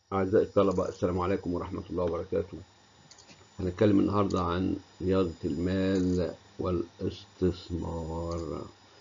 أعزائي الطلبة السلام عليكم ورحمة الله وبركاته هنتكلم النهاردة عن رياضة المال والاستثمار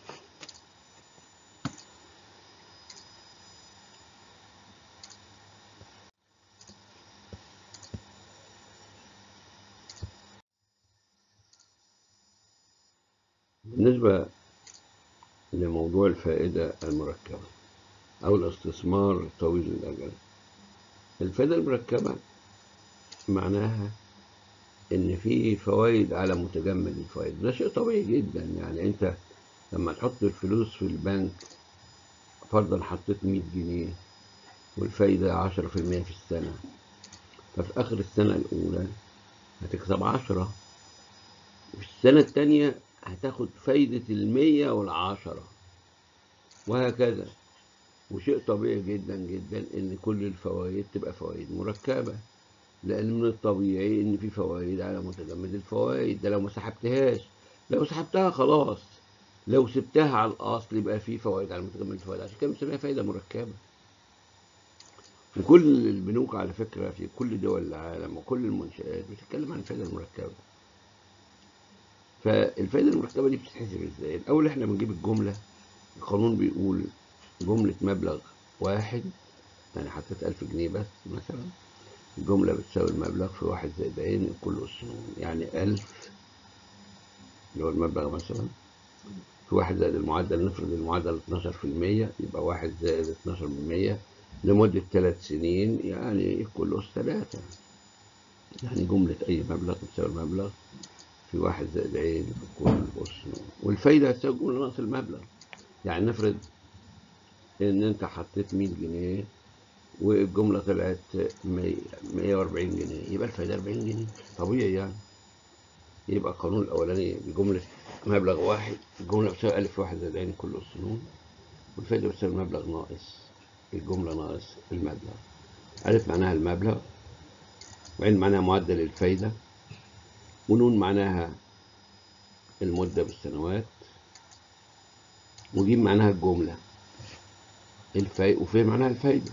بالنسبة لموضوع الفائدة المركبة أو الاستثمار طويل الأجل الفائدة المركبة معناها إن في فوائد على متجمل الفوائد ده شيء طبيعي جدا يعني أنت لما تحط الفلوس في البنك فرضا حطيت 100 جنيه والفايدة 10% في السنة ففي آخر السنة الأولى هتكسب 10 وفي السنة التانية هتاخد فايدة المية والعشرة وهكذا وشيء طبيعي جدا جدا ان كل الفوائد تبقى فوائد مركبة لان من الطبيعي ان في فوائد على متجمد الفوائد ده لو ما سحبتهاش لو سحبتها خلاص لو سبتها على الاصل يبقى في فوائد على متجمد الفوائد عشان كده بنسميها فايدة مركبة وكل البنوك على فكرة في كل دول العالم وكل المنشآت بتتكلم عن الفايدة المركبة فالفائدة المركبة دي بتتحسب ازاي؟ الأول احنا بنجيب الجملة القانون بيقول جملة مبلغ واحد يعني حطيت ألف جنيه بس مثلا الجملة بتساوي المبلغ في واحد زائد عين كل أسنون يعني ألف اللي هو المبلغ مثلا في واحد زائد المعدل نفرض المعدل 12% يبقى واحد زائد 12% لمدة ثلاث سنين يعني كل أس ثلاثة يعني جملة أي مبلغ بتساوي المبلغ في واحد زائد عين في كل أس والفايدة هتساوي الجملة ناقص المبلغ يعني نفرض إن أنت حطيت 100 جنيه والجملة طلعت 140 جنيه يبقى الفايدة 40 جنيه طبيعي يعني يبقى القانون الأولاني بجملة مبلغ واحد الجملة بتساوي ألف واحد زائد عين كل أسنون والفايدة بتساوي المبلغ ناقص الجملة ناقص المبلغ ألف معناها المبلغ وعين معناها معدل الفايدة ونون معناها المدة بالسنوات وجيم معناها الجملة الفاي وفي معناها الفايدة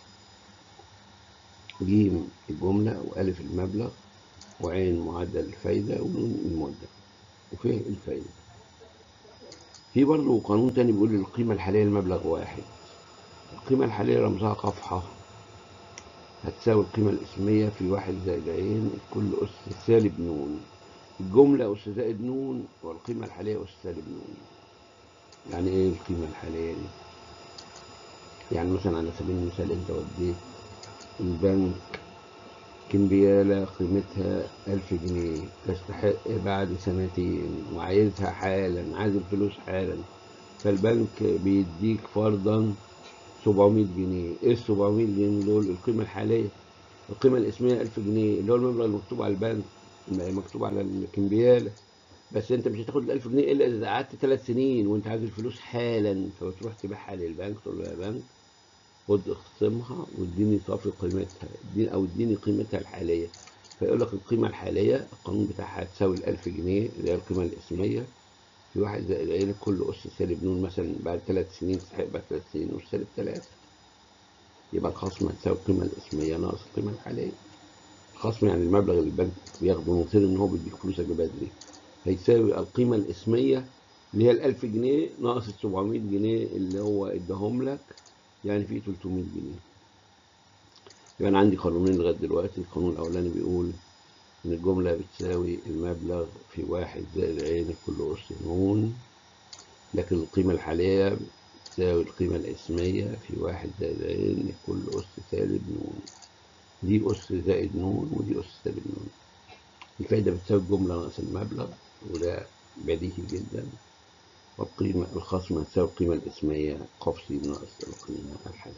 جيم الجملة وألف المبلغ وعين معدل الفايدة ونون المدة وفي الفايدة في برضه قانون تاني بيقول القيمة الحالية المبلغ واحد القيمة الحالية رمزها قفحة هتساوي القيمة الاسمية في واحد زائد عين كل أس سالب نون الجملة أس زائد نون والقيمة الحالية أس سالب نون يعني إيه القيمة الحالية دي؟ يعني مثلا على سبيل المثال أنت وديت البنك كمبيالة قيمتها ألف جنيه تستحق بعد سنتين وعايزها حالا عايز الفلوس حالا فالبنك بيديك فرضا 700 جنيه ايه ال 700 جنيه دول القيمة الحالية القيمة الاسمية 1000 جنيه اللي هو المبلغ المكتوب على البنك مكتوب على الكمبيالة بس انت مش هتاخد ال 1000 جنيه الا اذا قعدت ثلاث سنين وانت عايز الفلوس حالا فبتروح تبيعها للبنك تقول له يا بنك خد اخصمها واديني صافي قيمتها اديني او اديني قيمتها الحالية فيقول لك القيمة الحالية القانون بتاعها هتساوي ال 1000 جنيه اللي هي القيمة الاسمية في واحد زائد عين كل أس سالب نون مثلا بعد ثلاث سنين تستحق بعد ثلاث سنين أس سالب ثلاثة يبقى الخصم هتساوي القيمة الاسمية ناقص القيمة الحالية الخصم يعني المبلغ اللي البنك بياخده من غير إن هو بيديك فلوسك بدري هيساوي القيمة الاسمية اللي هي ال 1000 جنيه ناقص ال 700 جنيه اللي هو اداهم لك يعني في 300 جنيه يبقى أنا عندي قانونين لغاية دلوقتي القانون الأولاني بيقول إن الجملة بتساوي المبلغ في واحد زائد عين كل أس نون لكن القيمة الحالية بتساوي القيمة الاسمية في واحد زائد عين كل أس سالب نون دي أس زائد نون ودي أس سالب نون الفايدة بتساوي الجملة ناقص المبلغ وده بديهي جدا والقيمة الخصم هتساوي القيمة الاسمية قفصي ناقص القيمة الحالية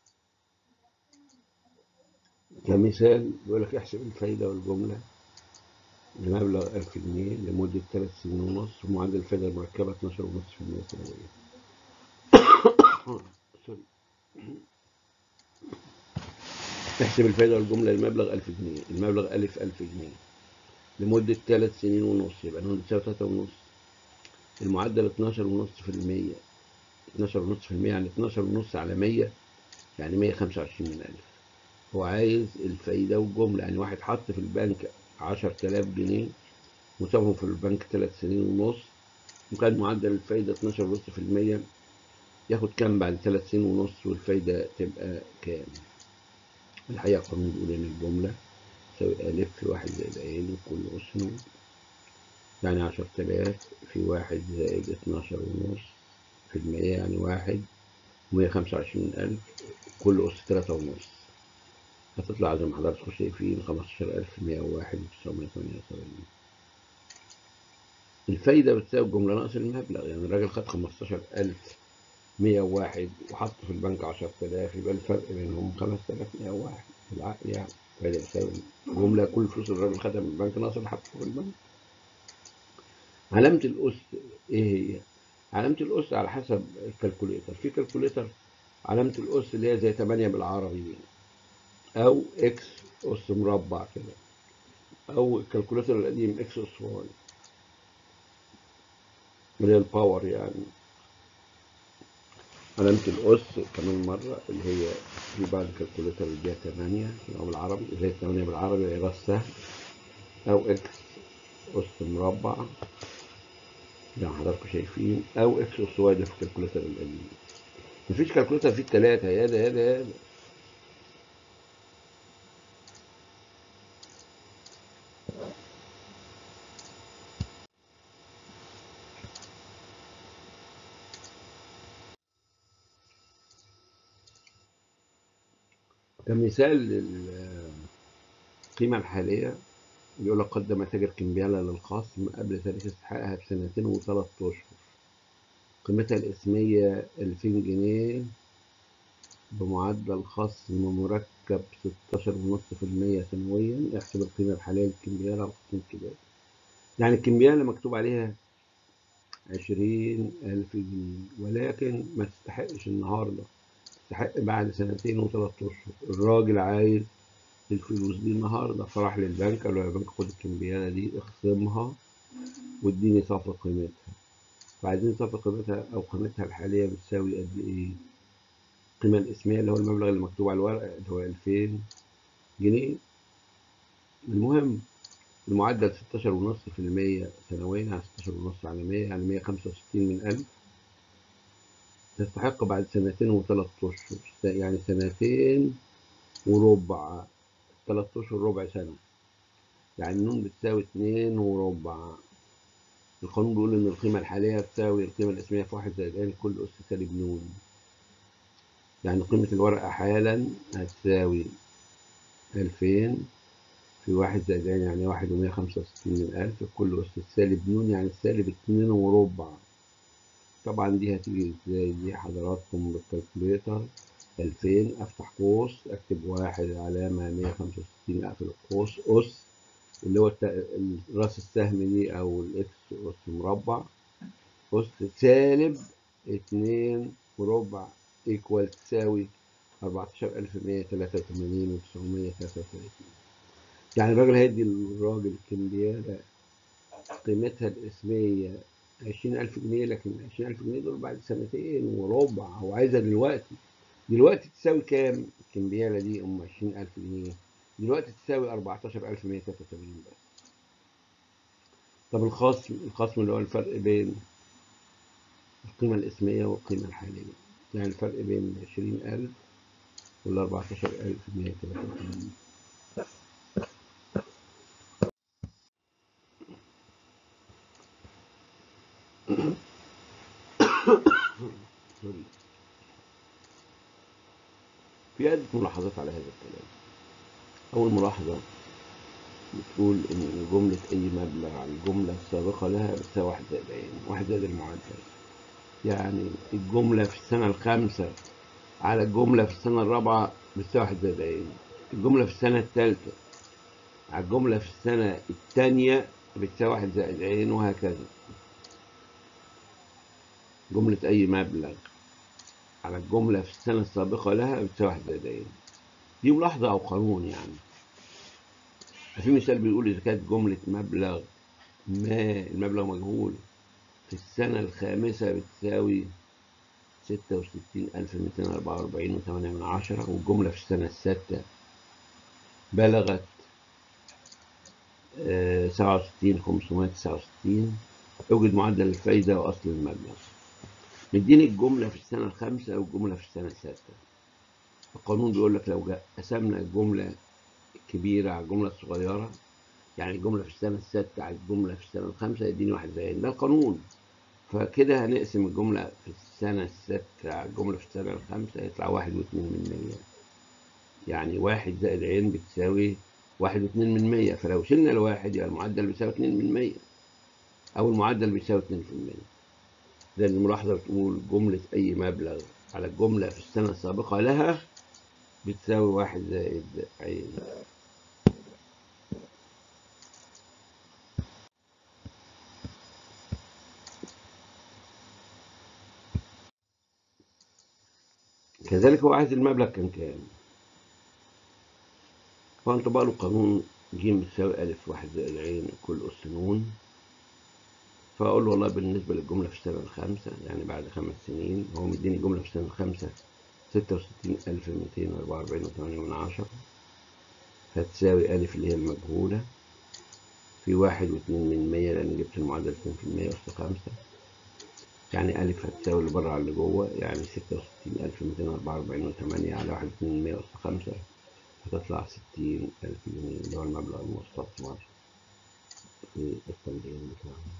كمثال بيقول لك احسب الفايدة والجملة بمبلغ 1000 جنيه لمدة 3 سنين ونص ومعدل الفائدة المركبة 12.5% سنويا سوري احسب الفائدة والجملة لمبلغ 1000 جنيه المبلغ ألف 1000 جنيه لمدة 3 سنين ونص يبقى نقول تساوي 3 ونص المعدل 12 ونص في المية 12 ونص في المية يعني 12 ونص على 100 يعني 125 من ألف هو عايز الفايدة والجملة يعني واحد حط في البنك 10000 جنيه وسابهم في البنك 3 سنين ونص وكان معدل الفايدة 12 ونص في المية ياخد كام بعد 3 سنين ونص والفايدة تبقى كام الحقيقة القانون بيقول إن الجملة تساوي ألف في واحد زائد عين وكل أس نون يعني 10000 في واحد زائد 12 ونص في المية يعني واحد ومية خمسة وعشرين ألف كل أس تلاتة ونص هتطلع زي ما حضراتكم شايفين خمستاشر ألف مية وواحد وتسعمية تمانية وسبعين الفايدة بتساوي الجملة ناقص المبلغ يعني الراجل خد خمستاشر ألف مية وواحد وحط في البنك عشرة آلاف يبقى الفرق بينهم خمسة آلاف مية وواحد بالعقل يعني الفايدة بتساوي الجملة كل فلوس الراجل خدها من البنك ناقص اللي حطه في البنك علامة الأس إيه هي؟ علامة الأس على حسب الكالكوليتر في كالكوليتر علامة الأس اللي هي زي 8 بالعربي دي أو إكس أس مربع كده أو الكالكوليتر القديم إكس أس واي اللي هي الباور يعني علامة الأس كمان مرة اللي هي في بعض الكالكوليتر اللي هي 8 أو بالعربي اللي هي 8 بالعربي اللي هي راس سهم أو إكس أس مربع زي ما حضراتكم شايفين او اكس اس واي ده في الكالكوليتر القديم مفيش كالكوليتر فيه التلاتة يا ده يا ده يا ده كمثال للقيمة الحالية يقول لك قدم تاجر كمبيالة للخصم قبل تاريخ استحقاقها بسنتين وثلاث أشهر قيمتها الإسمية ألفين جنيه بمعدل خصم مركب ستاشر ونص في المية سنويا احسب القيمة الحالية للكمبيالة على الخصم الكبير يعني الكمبيالة مكتوب عليها عشرين ألف جنيه ولكن ما تستحقش النهاردة تستحق بعد سنتين وثلاث أشهر الراجل عايز الفلوس دي النهارده فراح للبنك قال له يا بنك خد الكمبيالة دي اخصمها واديني صافي قيمتها فعايزين صافي قيمتها او قيمتها الحالية بتساوي قد ايه القيمة الاسمية اللي هو المبلغ اللي مكتوب على الورقة اللي هو 2000 جنيه المهم المعدل 16 ونص في المية سنويا على 16 ونص على 100 يعني 165 من ألف تستحق بعد سنتين وثلاث أشهر يعني سنتين وربع تلات أشهر ربع سنة يعني النون بتساوي اتنين وربع القانون بيقول إن القيمة الحالية تساوي القيمة الاسمية في واحد زائد ان كل أس سالب نون يعني قيمة الورقة حالا هتساوي ألفين في واحد زائد ان يعني واحد ومية خمسة وستين من ألف كل أس سالب نون يعني سالب اتنين وربع طبعا دي هتيجي ازاي دي حضراتكم بالكالكوليتر ألفين أفتح قوس أكتب واحد علامة مية خمسة وستين أقفل القوس أس اللي هو راس السهم دي أو الإكس أس مربع أس سالب اتنين وربع إيكوال تساوي أربعتاشر ألف مية تلاتة وتمانين وتسعمية تلاتة وتلاتين يعني الراجل هيدي الراجل كمبيالة قيمتها الاسمية عشرين ألف جنيه لكن عشرين ألف جنيه دول بعد سنتين وربع هو عايزها دلوقتي دلوقتي تساوي كام الكمبيالة دي أم عشرين ألف جنيه دلوقتي تساوي أربعتاشر ألف مية تلاتة وتمانين بس طب الخصم الخصم اللي هو الفرق بين القيمة الاسمية والقيمة الحالية يعني الفرق بين عشرين ألف والأربعتاشر ألف مية تلاتة وتمانين سوري في عدة ملاحظات على هذا الكلام أول ملاحظة بتقول إن جملة أي مبلغ على الجملة السابقة لها بتساوي واحد زائد عين واحد زائد المعدل يعني الجملة في السنة الخامسة على الجملة في السنة الرابعة بتساوي واحد زائد عين الجملة في السنة الثالثة على الجملة في السنة الثانية بتساوي واحد زائد عين وهكذا جملة أي مبلغ على الجملة في السنة السابقة لها بتساوي واحد زائد عين دي ملاحظة أو قانون يعني في مثال بيقول إذا كانت جملة مبلغ ما المبلغ مجهول في السنة الخامسة بتساوي ستة وستين ألف ميتين أربعة وأربعين وثمانية من عشرة والجملة في السنة السادسة بلغت سبعة وستين خمسمائة تسعة وستين اوجد معدل الفايدة وأصل المبلغ مديني الجملة في السنة الخامسة والجملة في السنة السادسة القانون بيقول لك لو قسمنا الجملة الكبيرة على الجملة الصغيرة يعني الجملة في السنة السادسة على الجملة في السنة الخامسة يديني واحد زائد ده القانون فكده هنقسم الجملة في السنة السادسة على الجملة في السنة الخامسة يطلع واحد واتنين من مية يعني واحد زائد عين بتساوي واحد واتنين من مية فلو شلنا الواحد يبقى المعدل بيساوي اتنين من مية أو المعدل بيساوي اتنين في المية زي الملاحظة بتقول جملة أي مبلغ على الجملة في السنة السابقة لها بتساوي واحد زائد عين كذلك هو عايز المبلغ كان كام فانطبق له قانون ج بتساوي ألف واحد زائد عين كل أس نون فأقول له والله بالنسبة للجملة في السنة الخامسة يعني بعد خمس سنين هو مديني الجملة في السنة الخامسة ستة وستين ألف ميتين أربعة وأربعين وثمانية من عشرة هتساوي ألف اللي هي المجهولة في واحد واتنين من مية لأن جبت المعدل اتنين في المية أس خمسة يعني ألف هتساوي اللي بره على اللي جوه يعني ستة وستين ألف ميتين أربعة وأربعين وثمانية على واحد واتنين من مية أس خمسة هتطلع ستين ألف جنيه اللي هو المبلغ المستثمر في التمرين بتاعنا.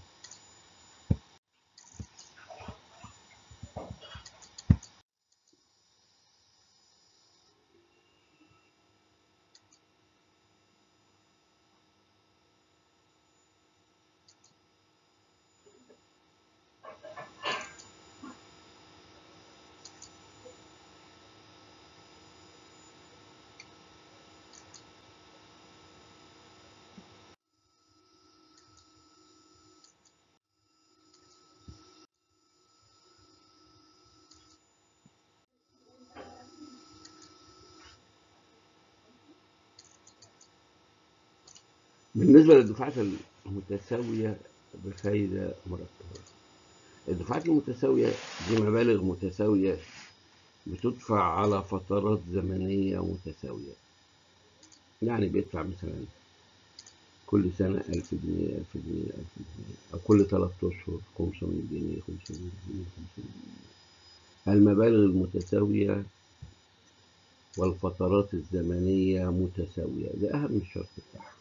بالنسبة للدفعات المتساوية بفايدة مرتبة الدفعات المتساوية دي مبالغ متساوية بتدفع على فترات زمنية متساوية يعني بيدفع مثلا كل سنة ألف جنيه ألف جنيه ألف جنيه أو كل ثلاث أشهر خمسمية جنيه خمسمية جنيه خمسمية جنيه المبالغ المتساوية والفترات الزمنية متساوية ده أهم الشرط بتاعها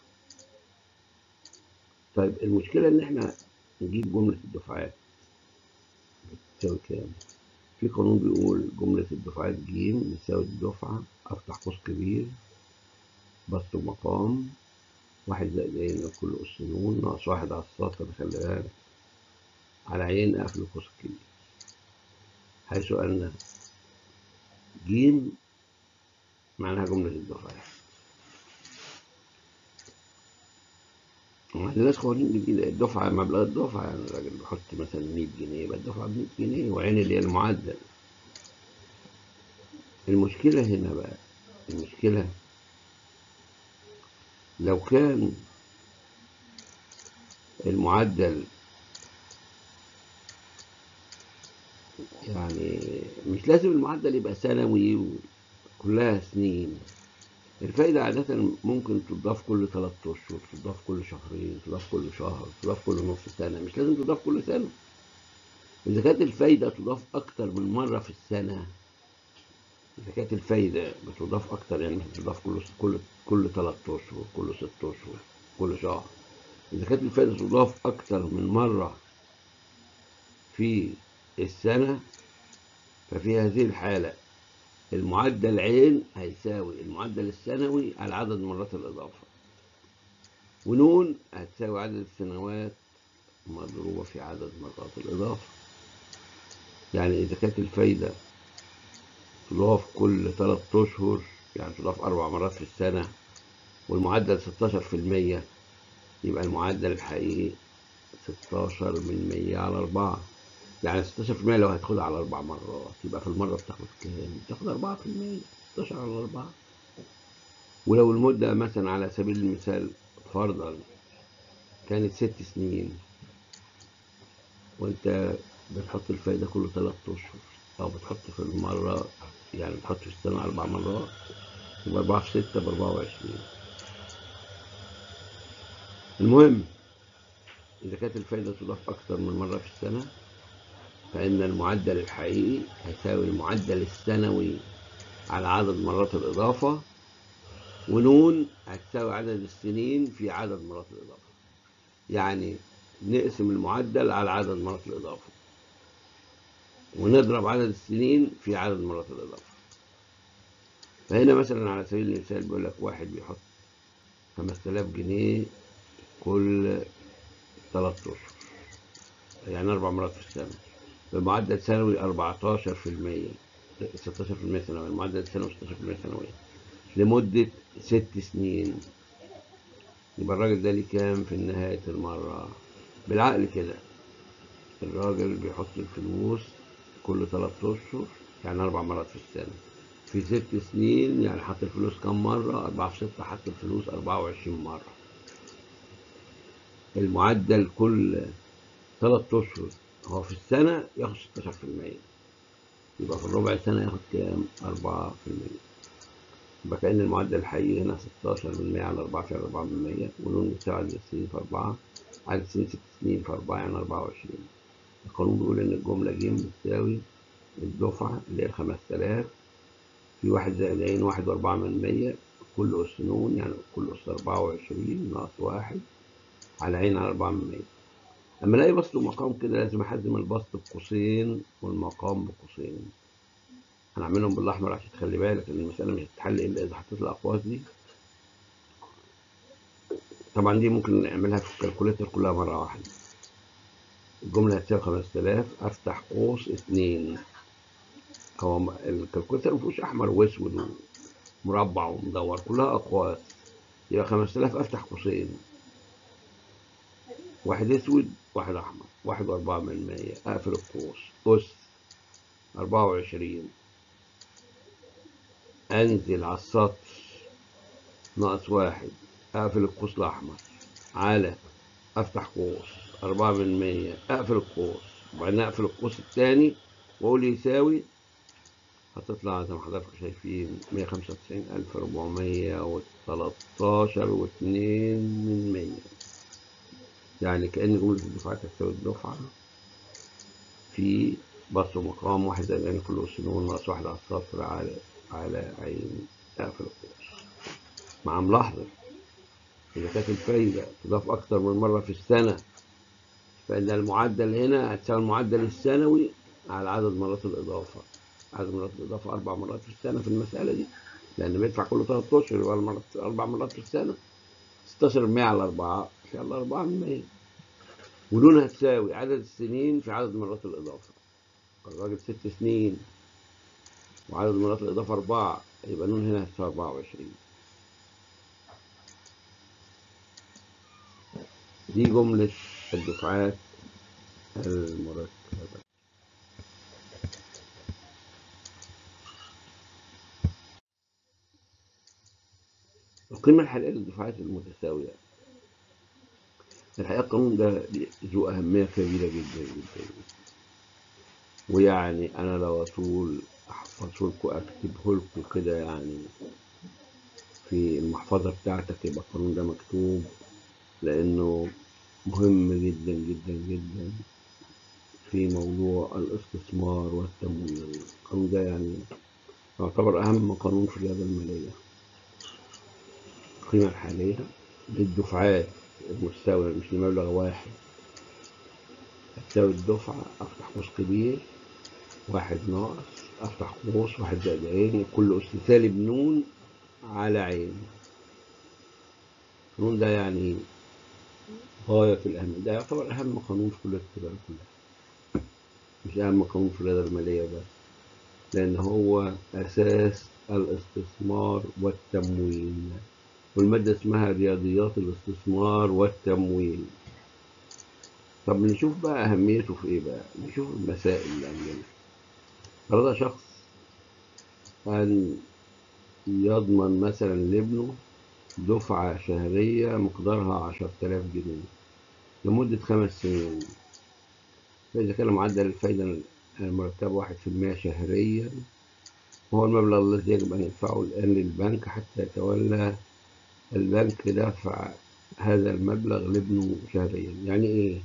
طيب المشكلة إن إحنا نجيب جملة الدفعات بتساوي كام؟ في قانون بيقول جملة الدفعات ج بتساوي الدفعة أفتح قوس كبير بسط ومقام واحد زائد عين كل أس نون ناقص واحد على السطر خلي بالك على عين قفل القوس الكبير حيث أن ج معناها جملة الدفعات ما عندناش قوانين جديدة الدفعة مبلغ الدفعة يعني الراجل بيحط مثلا 100 جنيه يبقى الدفعة ب 100 جنيه وعين اللي هي المعدل المشكلة هنا بقى المشكلة لو كان المعدل يعني مش لازم المعدل يبقى سنوي وكلها سنين الفايدة عادة ممكن تضاف كل ثلاث أشهر تضاف كل شهرين تضاف كل شهر تضاف كل نص سنة مش لازم تضاف كل سنة إذا كانت الفايدة تضاف أكتر من مرة في السنة إذا كانت الفايدة بتضاف أكتر يعني مثلا تضاف كل كل كل ثلاث أشهر كل ست أشهر كل شهر إذا كانت الفايدة تضاف أكتر من مرة في السنة ففي هذه الحالة المعدل عين هيساوي المعدل السنوي على عدد مرات الإضافة ونون هتساوي عدد السنوات مضروبة في عدد مرات الإضافة يعني إذا كانت الفايدة تضاف كل ثلاث أشهر يعني تضاف أربع مرات في السنة والمعدل 16% يبقى المعدل الحقيقي 16 من 100 على 4 يعني 16% لو هتاخدها على أربع مرات يبقى في المرة بتاخد كام؟ بتاخد 4% 16 على 4 ولو المدة مثلا على سبيل المثال فرضا كانت ست سنين وانت بتحط الفايدة كل ثلاث أشهر أو بتحط في المرة يعني بتحط في السنة أربع مرات يبقى أربعة في ستة بأربعة وعشرين المهم إذا كانت الفايدة تضاف أكثر من مرة في السنة فإن المعدل الحقيقي هيساوي المعدل السنوي على عدد مرات الإضافة ونون هتساوي عدد السنين في عدد مرات الإضافة يعني نقسم المعدل على عدد مرات الإضافة ونضرب عدد السنين في عدد مرات الإضافة فهنا مثلا على سبيل المثال بيقول لك واحد بيحط 5000 جنيه كل 3 أشهر يعني أربع مرات في السنة بمعدل سنوي 14% 16% سنوي المعدل السنوي 16% سنويا لمدة ست سنين يبقى الراجل ده ليه كام في نهاية المرة بالعقل كده الراجل بيحط الفلوس كل ثلاث أشهر يعني أربع مرات في السنة في ست سنين يعني حط الفلوس كم مرة أربعة في ستة حط الفلوس أربعة وعشرين مرة المعدل كل ثلاث أشهر هو في السنة ياخد 16% يبقى في الربع سنة ياخد كام؟ 4% يبقى كأن المعدل الحقيقي هنا 16% على 4 في 4% ونون يساوي عدد السنين في 4 عدد السنين 6 سنين في 4 يعني 24 القانون بيقول إن الجملة ج بتساوي الدفعة اللي هي 5000 في 1 زائد عين 1 و4 من 100 كل أس نون يعني كل أس 24 ناقص 1 على عين على 4 من 100 لما الاقي بسط ومقام كده لازم احزم البسط بقوسين والمقام بقوسين هنعملهم بالاحمر عشان تخلي بالك ان المساله مش هتتحل الا اذا حطيت الاقواس دي طبعا دي ممكن نعملها في الكالكوليتر كلها مره واحده الجمله هتساوي 5000 افتح قوس 2 هو الكالكوليتر ما فيهوش احمر واسود ومربع ومدور كلها اقواس يبقى 5000 افتح قوسين واحد اسود واحد احمر واحد واربعة من مية اقفل القوس اس اربعة وعشرين انزل على السطر ناقص واحد اقفل القوس الاحمر على افتح قوس اربعة من مية اقفل القوس وبعدين اقفل القوس التاني واقول يساوي هتطلع زي ما حضراتكم شايفين مية خمسة وتسعين ألف ربعمية وتلاتاشر واتنين من مية يعني كأن جملة الدفعات تساوي الدفعة في بسط ومقام واحد زائد عين كل أس نون ناقص واحد على الصفر على على عين أقفل القوس مع ملاحظة إذا كانت الفايدة تضاف أكتر من مرة في السنة فإن المعدل هنا هتساوي المعدل السنوي على عدد مرات الإضافة عدد مرات الإضافة أربع مرات في السنة في المسألة دي لأن بيدفع كل ثلاث أشهر يبقى أربع مرات في السنة 16 100 على 4 في الله 4 من 100 ونون هتساوي عدد السنين في عدد مرات الإضافة الراجل ست سنين وعدد مرات الإضافة 4 يبقى نون هنا هتساوي 24 دي جملة الدفعات المركبة القيمة الحالية للدفعات المتساوية الحقيقة القانون ده ذو أهمية كبيرة جدا جدا ويعني أنا لو أطول أحفظه لكم أكتبه لكم كده يعني في المحفظة بتاعتك يبقى القانون ده مكتوب لأنه مهم جدا جدا جدا في موضوع الاستثمار والتمويل القانون ده يعني يعتبر أهم قانون في الرياضة المالية القيمة الحالية للدفعات المستوى مش لمبلغ واحد هتساوي الدفعة أفتح قوس كبير واحد ناقص أفتح قوس واحد زائد عين كل أس سالب نون على عين القانون ده يعني غاية في الأهمية ده يعتبر أهم قانون في كل التجارة كلها مش أهم قانون في الرياضة المالية بس لأن هو أساس الاستثمار والتمويل والمادة اسمها رياضيات الاستثمار والتمويل طب نشوف بقى أهميته في إيه بقى نشوف المسائل اللي عندنا أراد شخص أن يضمن مثلا لابنه دفعة شهرية مقدارها عشرة آلاف جنيه لمدة خمس سنين فإذا كان معدل الفايدة المرتبة واحد في المية شهريا وهو المبلغ الذي يجب أن يدفعه الآن للبنك حتى يتولى البنك دفع هذا المبلغ لابنه شهريا يعني إيه؟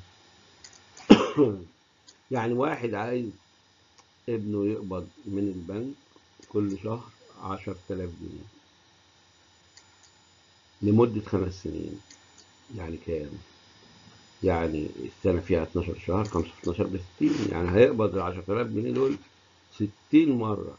يعني واحد عايز ابنه يقبض من البنك كل شهر عشرة آلاف جنيه لمدة خمس سنين يعني كام؟ يعني السنة فيها 12 شهر 5 في 12 ب 60 يعني هيقبض ال 10000 جنيه دول 60 مرة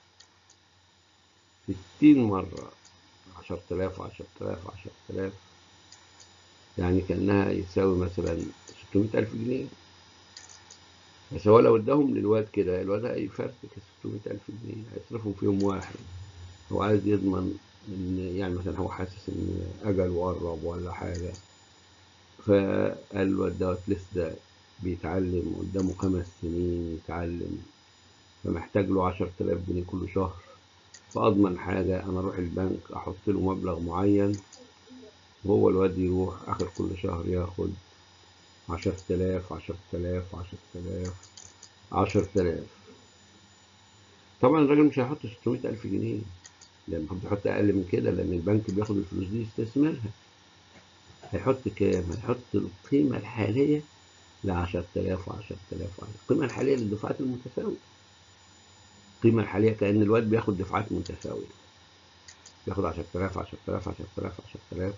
60 مرة 10000 10000 10000 يعني كأنها يساوي مثلا 600000 جنيه بس هو لو اداهم للواد كده الواد هيفرتك 600000 جنيه هيصرفهم في يوم واحد هو عايز يضمن ان يعني مثلا هو حاسس ان اجله قرب ولا حاجة فقال له دوت لسه بيتعلم قدامه خمس سنين يتعلم فمحتاج له عشرة آلاف جنيه كل شهر فأضمن حاجة أنا أروح البنك أحط له مبلغ معين وهو الواد يروح آخر كل شهر ياخد عشرة آلاف عشرة آلاف عشرة آلاف عشرة آلاف طبعا الراجل مش هيحط ستمية ألف جنيه لأن المفروض يحط أقل من كده لأن البنك بياخد الفلوس دي يستثمرها هيحط كام؟ هيحط القيمة الحالية لعشرة آلاف وعشرة آلاف القيمة الحالية للدفعات المتساوية القيمة الحالية كأن الواد بياخد دفعات متساوية بياخد عشرة آلاف عشرة آلاف عشرة آلاف عشرة آلاف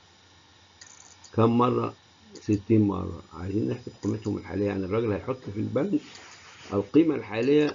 كم مرة؟ ستين مرة عايزين نحسب قيمتهم الحالية يعني الراجل هيحط في البنك القيمة الحالية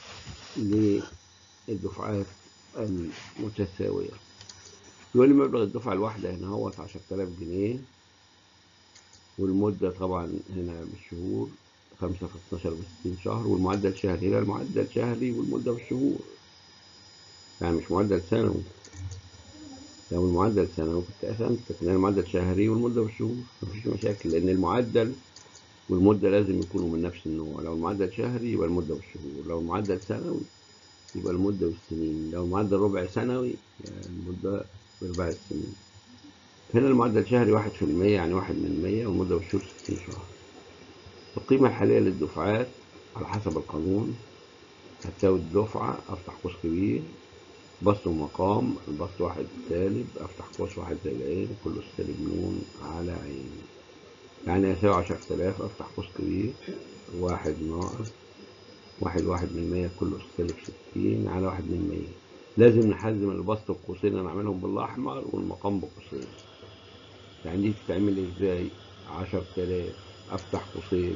للدفعات المتساوية يقول لي مبلغ الدفعة الواحدة هنا هو 10000 جنيه والمدة طبعا هنا بالشهور خمسة في 12 ب 60 شهر والمعدل شهري لا المعدل شهري والمدة بالشهور يعني مش معدل سنوي لو المعدل سنوي كنت قسمت لكن المعدل شهري والمدة بالشهور مفيش مشاكل لأن المعدل والمدة لازم يكونوا من نفس النوع لو المعدل شهري يبقى المدة بالشهور لو المعدل سنوي يبقى المدة بالسنين لو المعدل ربع سنوي يعني المدة بأربع السنين هنا المعدل شهري واحد في المية يعني واحد من مية والمدة بالشهور ستين شهر القيمة الحالية للدفعات على حسب القانون هتساوي الدفعة أفتح قوس كبير بسط ومقام البسط واحد سالب أفتح قوس واحد زي العين كله سالب نون على عين يعني يساوي عشرة آلاف أفتح قوس كبير واحد ناقص واحد واحد من مية كله سالب ستين على واحد من مية لازم نحزم البسط بقوسين نعملهم بالأحمر والمقام بقوسين يعني دي تتعمل ازاي عشرة آلاف أفتح قوسين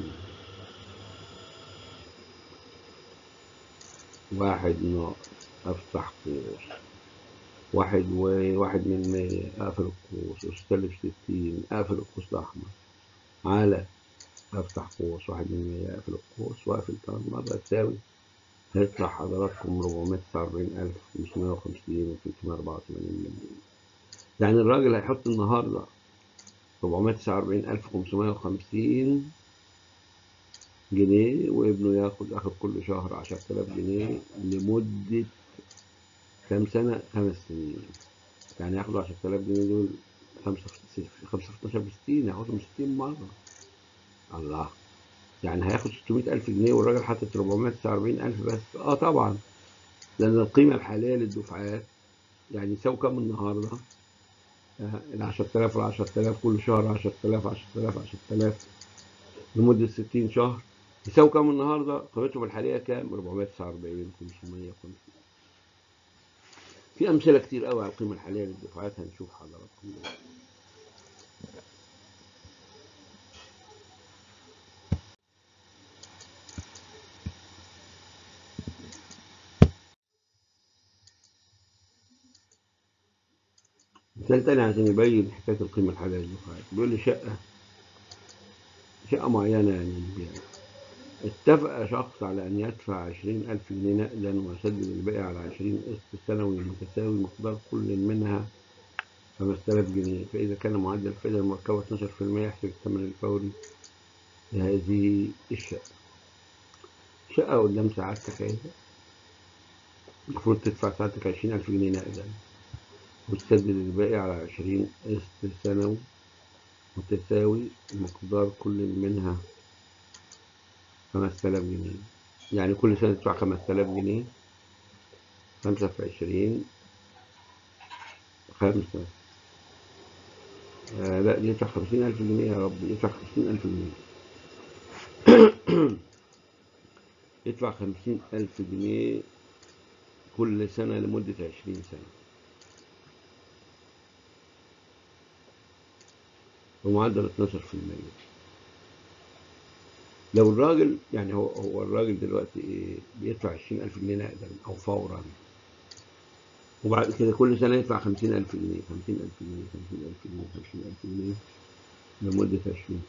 واحد ناقص أفتح قوس واحد وواحد من مية أقفل القوس والسالب ستين أقفل القوس الأحمر على أفتح قوس واحد من مية أقفل القوس وأقفل كمان مرة تساوي هيطلع حضراتكم ربعمية تسعة وأربعين ألف خمسمية وخمسين وتلتمية أربعة وتمانين مليون يعني الراجل هيحط النهاردة ربعمية تسعة وأربعين ألف خمسمية وخمسين جنيه وابنه ياخد آخر كل شهر عشرة آلاف جنيه لمدة كام سنة؟ خمس سنين يعني ياخدوا عشرة آلاف جنيه دول خمسة في خمسة في اتناشر بستين ياخدهم ستين مرة الله يعني هياخد 600 ألف جنيه والراجل حاطط 449 ألف بس اه طبعا لأن القيمة الحالية للدفعات يعني يساوي كام النهاردة؟ ال 10000 وال 10000 كل شهر 10000 10000 10000 لمدة 60 شهر يساوي كام النهاردة؟ قيمتهم الحالية كام؟ 449 550 في أمثلة كتير قوي على القيمة الحالية للدفعات هنشوف حضراتكم مثال تاني عشان يبين حكاية القيمة الحالية للدفعات بيقول لي شقة شقة معينة يعني للبيع اتفق شخص على أن يدفع عشرين ألف جنيه نقدا ويسدد الباقي على عشرين قسط سنوي متساوي مقدار كل منها 5000 جنيه فإذا كان معدل الفائدة المركبة 12% يحسب الثمن الفوري لهذه الشقة شقة قدام سعادتك اهي المفروض تدفع سعادتك 20000 جنيه نقدا وتسدد الباقي على 20 قسط سنوي متساوي مقدار كل منها 5000 جنيه يعني كل سنة تدفع 5000 جنيه خمسة في عشرين خمسة آه لا دي يدفع خمسين ألف جنيه يا رب يدفع خمسين ألف جنيه يدفع خمسين ألف جنيه كل سنة لمدة عشرين سنة بمعدل 12% لو الراجل يعني هو هو الراجل دلوقتي إيه بيدفع 20000 جنيه نقدا او فورا وبعد كده كل سنة يدفع 50000 جنيه 50000 جنيه 50000 جنيه 50000 جنيه لمدة 20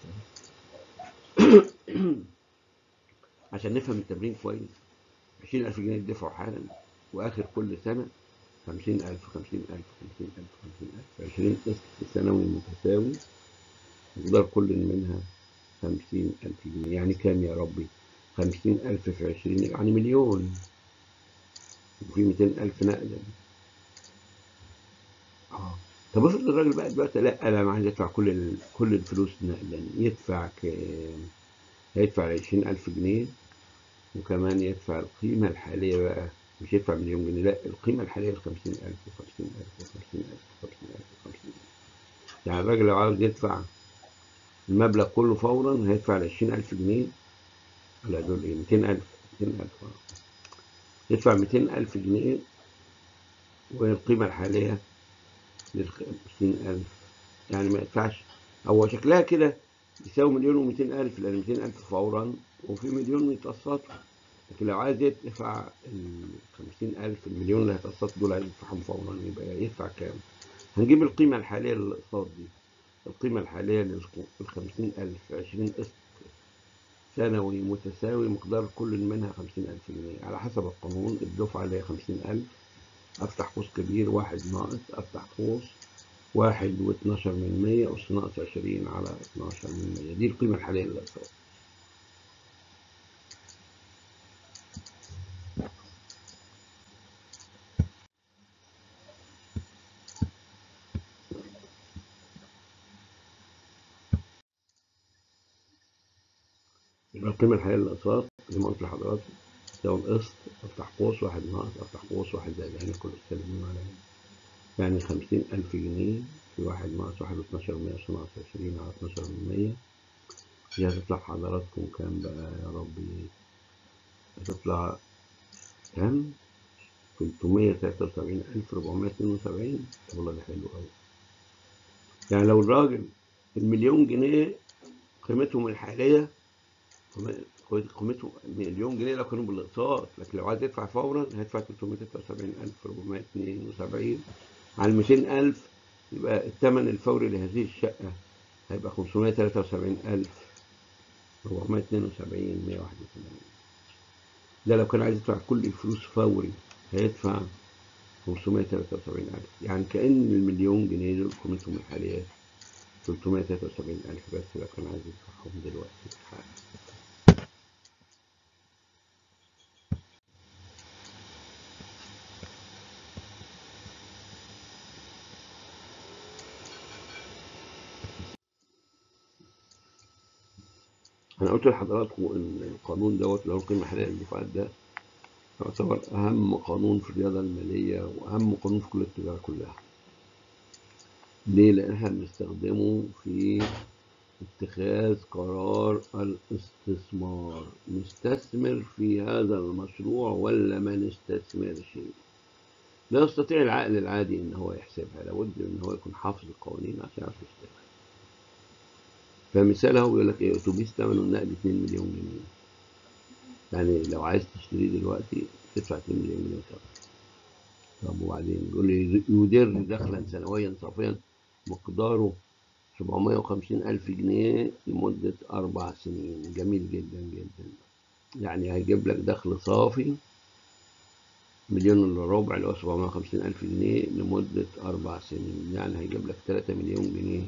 سنة عشان نفهم التمرين كويس 20000 جنيه يدفعوا حالا واخر كل سنة 50000 50000 50000 50000 20 قسط سنوي متساوي مقدار كل منها خمسين ألف جنيه يعني كام يا ربي خمسين ألف في عشرين يعني مليون وفي ميتين ألف نقدا اه طب افرض الراجل بقى دلوقتي لا انا عايز ادفع كل ال... كل الفلوس نقدا يدفع كام هيدفع عشرين ألف جنيه وكمان يدفع القيمة الحالية بقى مش يدفع مليون جنيه لا القيمة الحالية الخمسين ألف وخمسين ألف وخمسين ألف وخمسين ألف وخمسين ألف يعني الراجل لو عاوز يدفع المبلغ كله فورا هيدفع ال 20000 جنيه لا دول ايه 200000 200000 يدفع 200000 جنيه والقيمة الحالية لل 50000 يعني ما يدفعش هو شكلها كده يساوي مليون و 200000 لأن 200000 فورا وفي مليون متقسطوا لكن لو عايز يدفع ال 50000 المليون اللي هيتقسطوا دول عايز يدفعهم فورا يبقى يدفع كام؟ هنجيب القيمة الحالية للأقساط دي القيمة الحالية للخمسين ألف عشرين قسط سنوي متساوي مقدار كل منها خمسين ألف جنيه على حسب القانون الدفعة اللي هي خمسين ألف أفتح قوس كبير واحد ناقص أفتح قوس واحد واتناشر من مية أس ناقص عشرين على اتناشر من مية دي القيمة الحالية للأقساط يبقى القيمة الحالية للأقساط زي ما قلت لحضراتكم تساوي القسط أفتح قوس واحد ناقص أفتح قوس واحد زائد هنا كل السالبين على هنا يعني خمسين ألف جنيه في واحد ناقص واحد واتناشر من مية أس ناقص عشرين على اتناشر من مية دي هتطلع حضراتكم كام بقى يا ربي هتطلع كام؟ تلتمية تلاتة وسبعين ألف ربعمية اتنين وسبعين والله ده حلو أوي يعني لو الراجل المليون جنيه قيمتهم الحالية قيمته مليون جنيه لو كانوا بالاقساط لكن لو عايز يدفع فورا هيدفع 373472 على 200000 يبقى الثمن الفوري لهذه الشقة هيبقى 573472 181 ده لو كان عايز يدفع كل الفلوس فوري هيدفع 573000 يعني كأن المليون جنيه دول قيمتهم الحالية 373000 بس لو كان عايز يدفعهم دلوقتي حالا انا قلت لحضراتكم ان القانون دوت اللي هو القيمه الحاليه للدفعات ده يعتبر اهم قانون في الرياضه الماليه واهم قانون في كل التجاره كلها ليه لان احنا بنستخدمه في اتخاذ قرار الاستثمار نستثمر في هذا المشروع ولا ما نستثمرش لا يستطيع العقل العادي ان هو يحسبها لابد ان هو يكون حافظ القوانين عشان يعرف يحسبها فمثال هو بيقول لك ايه اتوبيس ثمنه النقد 2 مليون جنيه يعني لو عايز تشتريه دلوقتي تدفع 2 مليون جنيه ثمن طب وبعدين يقول لي يدر دخلا سنويا صافيا مقداره 750 ألف جنيه لمدة أربع سنين جميل جدا جدا يعني هيجيب لك دخل صافي مليون الا ربع اللي هو 750 ألف جنيه لمدة أربع سنين يعني هيجيب لك 3 مليون جنيه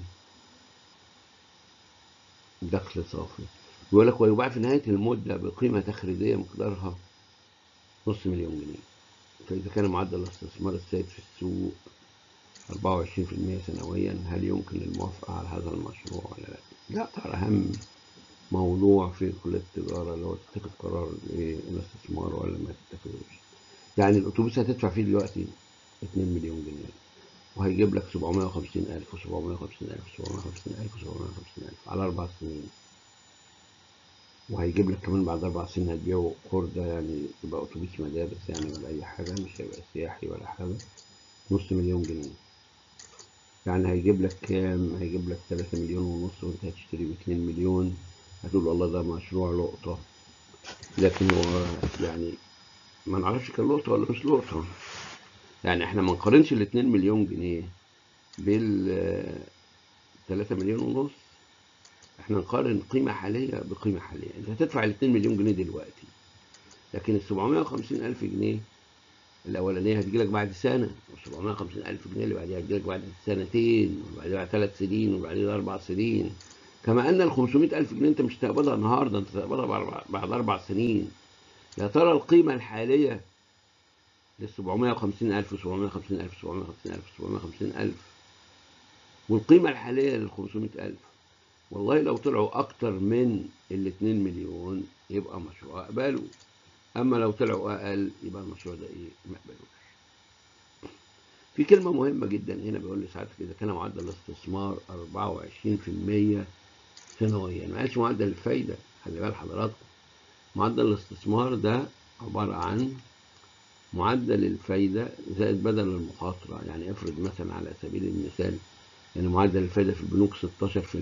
دخل صافي بيقول لك ويباع في نهاية المدة بقيمة تخريجية مقدارها نص مليون جنيه فإذا كان معدل الاستثمار السائد في السوق 24% سنويا هل يمكن الموافقة على هذا المشروع ولا لا؟ ده طبعا أهم موضوع في كلية التجارة اللي هو تتخذ قرار إيه الاستثمار ولا ما تتخذوش. يعني الأتوبيس هتدفع فيه دلوقتي 2 مليون جنيه وهيجيب لك 750 ألف و750 ألف و750 ألف و750 ألف على أربع سنين وهيجيب لك كمان بعد أربع سنين هتبيعه خردة يعني يبقى أتوبيس مدارس يعني ولا أي حاجة مش هيبقى سياحي ولا حاجة نص مليون جنيه يعني هيجيب لك كام هيجيب لك 3 مليون ونص وانت هتشتري ب 2 مليون هتقول والله ده مشروع لقطة لكن هو يعني ما نعرفش كان لقطة ولا مش لقطة يعني احنا ما نقارنش ال 2 مليون جنيه بال 3 مليون ونص احنا نقارن قيمة حالية بقيمة حالية انت هتدفع ال 2 مليون جنيه دلوقتي لكن ال 750 ألف جنيه الأولانية هتجيلك بعد سنة وال 750 ألف جنيه اللي بعديها هتجيلك بعد سنتين وبعدين بعد ثلاث سنين وبعدين أربع سنين كما أن ال 500 ألف جنيه أنت مش هتقبضها النهاردة أنت هتقبضها بعد- بعد أربع سنين يا ترى القيمة الحالية لل 750 ألف و 750 ألف 750 ألف 750 ألف والقيمة الحالية لل 500 ألف والله لو طلعوا أكتر من ال 2 مليون يبقى مشروع أقبله أما لو طلعوا أقل يبقى المشروع ده إيه ما أقبلوش في كلمة مهمة جدا هنا بيقول لي ساعات إذا كان معدل الاستثمار 24% سنويا ما قالش معدل الفايدة خلي بال حضراتكم معدل الاستثمار ده عبارة عن معدل الفايدة زائد بدل المخاطرة يعني افرض مثلا على سبيل المثال يعني معدل الفايدة في البنوك 16%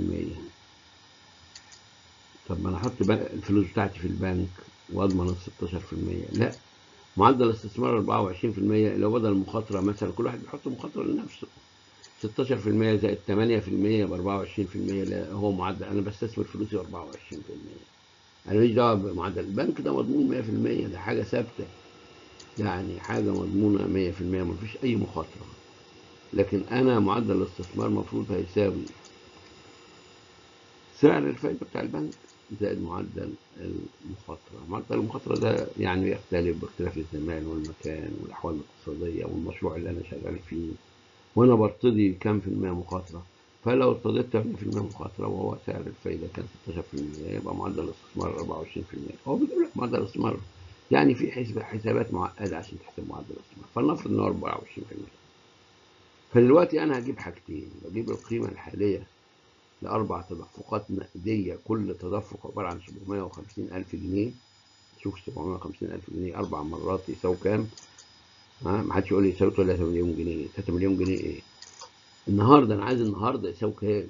طب ما انا احط بقى الفلوس بتاعتي في البنك واضمن ال 16% لا معدل الاستثمار 24% لو بدل المخاطرة مثلا كل واحد بيحط مخاطرة لنفسه 16% زائد 8% يبقى 24% لا هو معدل انا بستثمر فلوسي 24% انا ماليش دعوه بمعدل البنك ده مضمون 100% ده حاجه ثابته يعني حاجه مضمونه 100% ما فيش اي مخاطره لكن انا معدل الاستثمار المفروض هيساوي سعر الفائده بتاع البنك زائد معدل المخاطره معدل المخاطره ده يعني يختلف باختلاف الزمان والمكان والاحوال الاقتصاديه والمشروع اللي انا شغال فيه وانا برتضي كام في المية مخاطره فلو ارتضيت 8% مخاطره وهو سعر الفايده كان 16% يبقى معدل الاستثمار 24% هو بيقول لك معدل الاستثمار يعني في حساب حسابات معقده عشان تحسب معدل الاستثمار فلنفرض ان هو 24% فدلوقتي انا هجيب حاجتين بجيب القيمه الحاليه لاربع تدفقات نقديه كل تدفق عباره عن 750 الف جنيه شوف 750 الف جنيه اربع مرات يساوي كام ها ما حدش يقول لي يساوي 3 مليون جنيه 3 مليون جنيه ايه النهارده انا عايز النهارده يساوي كام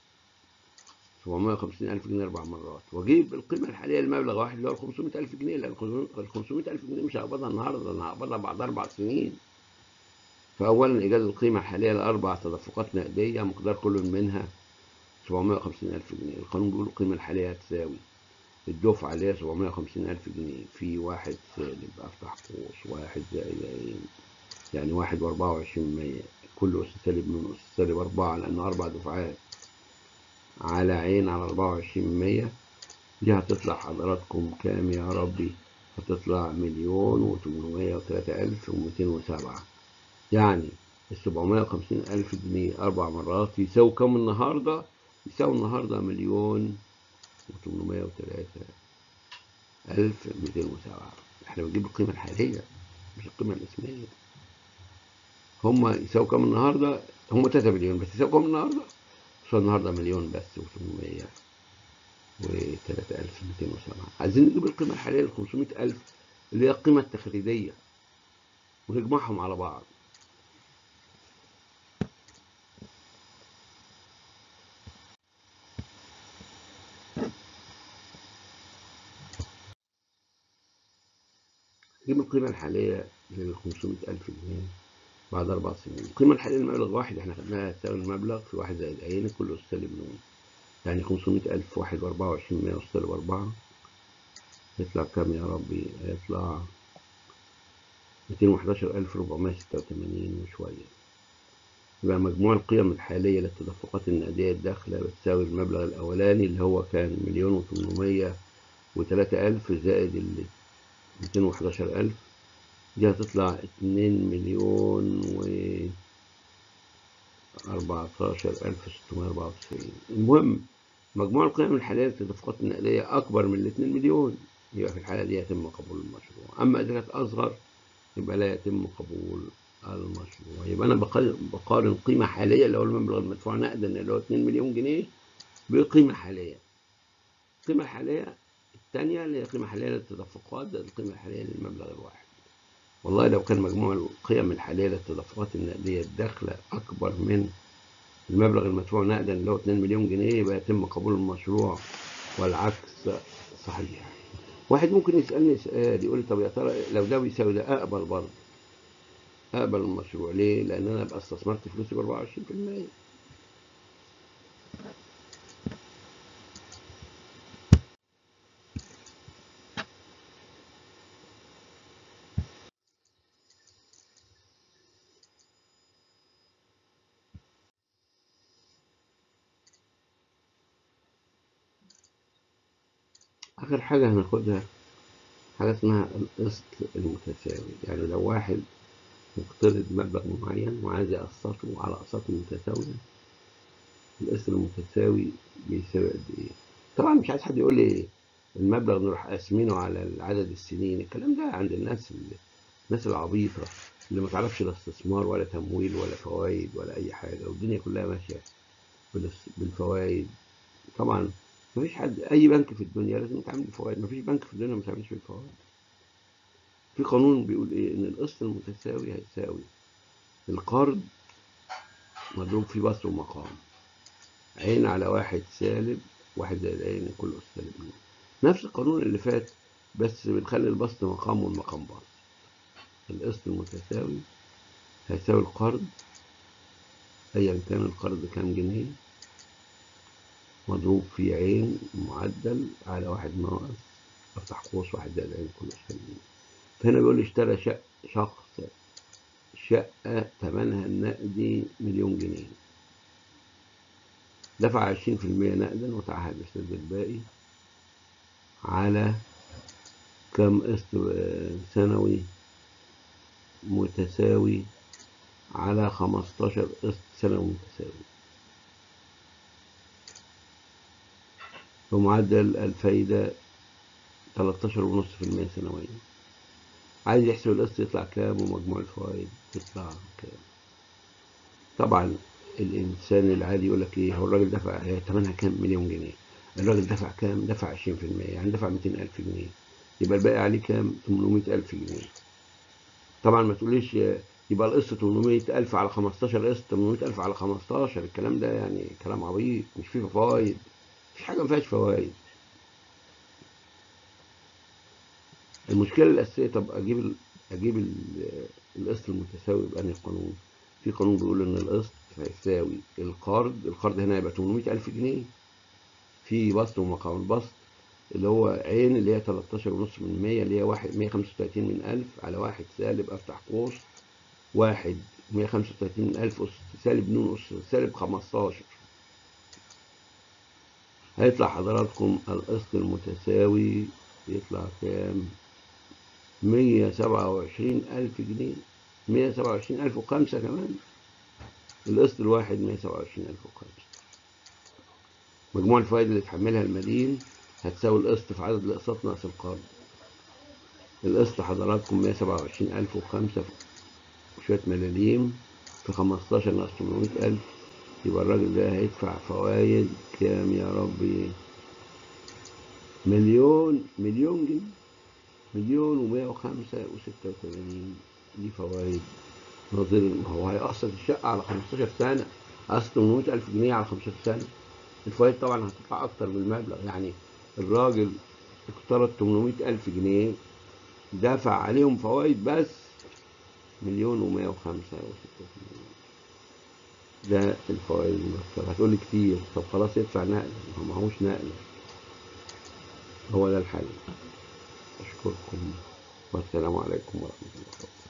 750 ألف جنيه أربع مرات وأجيب القيمة الحالية لمبلغ واحد اللي هو 500 ألف جنيه لأن ال 500 ألف جنيه مش هقبضها النهارده أنا هقبضها بعد أربع سنين فأولا إيجاد القيمة الحالية لأربع تدفقات نقدية مقدار كل منها 750 ألف جنيه القانون بيقول القيمة الحالية هتساوي الدفعة اللي هي 750 ألف جنيه في واحد سالب أفتح قوس واحد زائد يعني واحد وأربعة وعشرين مية كل أس سالب من أس سالب أربعة لأنه أربع دفعات على عين على أربعة وعشرين مية دي هتطلع حضراتكم كام يا ربي هتطلع مليون وتمنمية وتلاتة ألف ومتين وسبعة يعني السبعمية وخمسين ألف جنيه أربع مرات يساوي كام النهاردة؟ يساوي النهاردة مليون وتمنمية وتلاتة ألف ميتين وسبعة احنا بنجيب القيمة الحالية مش القيمة الاسمية هم يساووا كام النهارده؟ هم 3 مليون بس يساووا كام النهارده؟ يساووا النهارده مليون بس و800 و3207 عايزين نجيب القيمة الحالية ل 500000 اللي هي القيمة التخريجية ونجمعهم على بعض نجيب القيمة الحالية لل 500000 جنيه بعد أربع سنين القيمة الحالية للمبلغ واحد احنا خدناها تساوي المبلغ في واحد زائد عين كله سالب نون يعني 500000 واحد وأربعة وعشرين مية سالب أربعة يطلع كام يا ربي؟ يطلع 211486 وشوية يبقى مجموع القيم الحالية للتدفقات النقدية الداخلة بتساوي المبلغ الأولاني اللي هو كان مليون وثمانمية وتلاتة ألف زائد ال 211000 دي هتطلع اتنين مليون و أربعتاشر ألف ستمائة أربعة وتسعين المهم مجموع القيم الحالية للتدفقات النقدية أكبر من الاتنين مليون يبقى في الحالة دي يتم قبول المشروع أما إذا كانت أصغر يبقى لا يتم قبول المشروع يبقى أنا بقارن قيمة حالية اللي هو المبلغ المدفوع نقدا اللي هو 2 مليون جنيه بقيمة حالية القيمة الحالية الثانية اللي هي قيمة حالية للتدفقات ده القيمة الحالية للمبلغ الواحد والله لو كان مجموع القيم الحالية للتدفقات النقدية الداخلة أكبر من المبلغ المدفوع نقدا اللي هو 2 مليون جنيه يبقى يتم قبول المشروع والعكس صحيح واحد ممكن يسألني سؤال يقول لي طب يا ترى لو ده بيساوي ده أقبل برضه أقبل المشروع ليه؟ لأن أنا أبقى استثمرت فلوسي ب 24% آخر حاجة هناخدها حاجة اسمها القسط المتساوي يعني لو واحد مقترض مبلغ معين وعايز يقسطه على أقساط متساوية القسط المتساوي بيساوي قد إيه؟ طبعا مش عايز حد يقول لي المبلغ نروح قاسمينه على عدد السنين الكلام ده عند الناس اللي الناس العبيطة اللي ما تعرفش لا استثمار ولا تمويل ولا فوائد ولا أي حاجة والدنيا كلها ماشية بالفوائد طبعا مفيش حد اي بنك في الدنيا لازم يتعامل بالفوائد مفيش بنك في الدنيا ما بيتعاملش بالفوائد في قانون بيقول ايه ان القسط المتساوي هيساوي القرض مضروب فيه بسط ومقام عين على واحد سالب واحد زائد عين كل أس سالب اتنين نفس القانون اللي فات بس بنخلي البسط مقام والمقام بسط القسط المتساوي هيساوي القرض ايا كان القرض كام جنيه مضروب في عين معدل على واحد ناقص افتح قوس واحد زائد عين كل سليم فهنا بيقول لي اشترى شق شخص شقة ثمنها النقدي مليون جنيه دفع عشرين في المية نقدا وتعهد بسداد الباقي على كم قسط سنوي متساوي على خمستاشر قسط سنوي متساوي بمعدل الفايدة 13.5% سنويا عايز يحسب القسط يطلع كام ومجموع الفوائد تطلع كام طبعا الإنسان العادي يقول لك إيه هو الراجل دفع هي ثمنها كام مليون جنيه الراجل دفع كام دفع 20% يعني دفع 200000 جنيه يبقى الباقي عليه كام 800000 جنيه طبعا ما تقوليش يبقى القسط 800000 على 15 قسط 800000 على 15 الكلام ده يعني كلام عبيط مش فيه فوائد مفيش حاجة مفيهاش فوائد المشكلة الأساسية طب أجيب ال أجيب ال القسط المتساوي بأنهي قانون؟ في قانون بيقول إن القسط هيساوي القرض القرض هنا يبقى 800000 جنيه في بسط ومقام البسط اللي هو عين اللي هي 13.5% اللي هي واحد 135 من ألف على واحد سالب أفتح قوس واحد 135 من ألف أس سالب نون أس سالب 15 هيطلع حضراتكم القسط المتساوي يطلع كام مية سبعة وعشرين ألف جنيه مية سبعة وعشرين ألف وخمسة كمان القسط الواحد مية سبعة وعشرين ألف وخمسة مجموع الفوائد اللي تحملها المدين هتساوي القسط في عدد الأقساط ناقص القرض القسط حضراتكم مية سبعة وعشرين ألف وخمسة وشوية ملاليم في خمستاشر ناقص تمنمية ألف يبقى الراجل ده هيدفع فوايد كام يا ربي مليون مليون جنيه مليون ومية وخمسة وستة وثمانين دي فوايد نظير هو هيقسط الشقة على خمستاشر سنة قسط 800 ألف جنيه على خمستاشر سنة الفوائد طبعا هتطلع أكتر من المبلغ يعني الراجل اقترض 800 ألف جنيه دفع عليهم فوائد بس مليون ومية وخمسة وستة وثمانين ده الفوائد المرتبة هتقول لي كتير طب خلاص يدفع نقل هو معهوش نقل هو ده الحل أشكركم والسلام عليكم ورحمة الله وبركاته